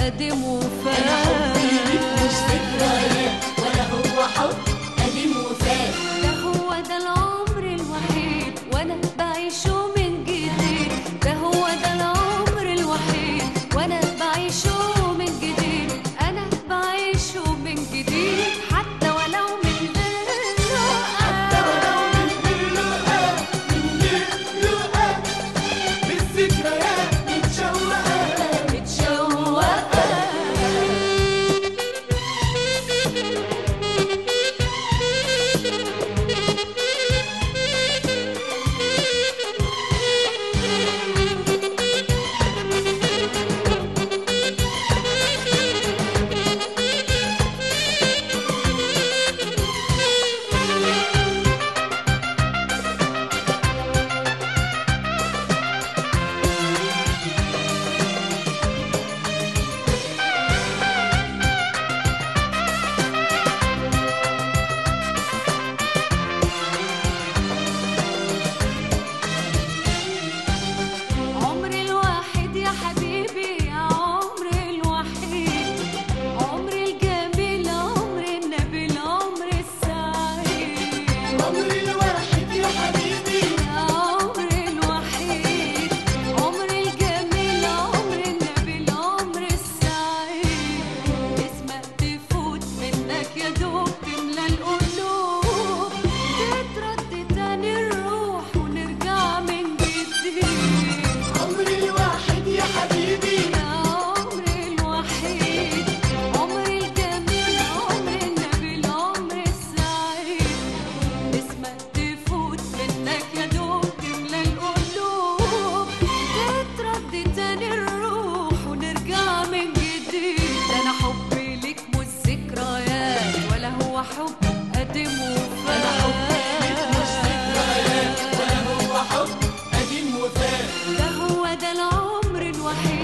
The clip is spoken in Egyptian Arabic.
قديم وفات أنا حبي ليك مش ذكريات ولا هو حب قديم وفات ده هو ده العمر الوحيد وانا بعيشه من جديد ده هو ده العمر الوحيد وانا بعيشه من جديد انا بعيشه من جديد حتى ولو من غير حتى ولو من غير لقاء من غير لقاء بالذكريات متشوقة متشوقة عمر الواحد يا حبيبي يا عمر الوحيد عمر الجميل عمر النبيل عمر السعيد عمر الواحد يا حبيبي يا عمر الوحيد عمر الجميل عمر النبيل عمر السعيد اسمك تفوت منك يا دوب تملى القلوب تتردد تاني الروح ونرجع من جديد عمر الواحد يا حبيبي يا عمر الوحيد عمر الجميل عمر النبيل عمر السعيد اسمك تفوت منك يا دوب تملى القلوب تتردد تاني الروح ونرجع من جديد ده انا حبي ليك مش ذكريات ولا هو حب قديم وفات أنا حبي ليك مش ذكريات ولا هو حب قديم وفات ده هو ده العمر الوحيد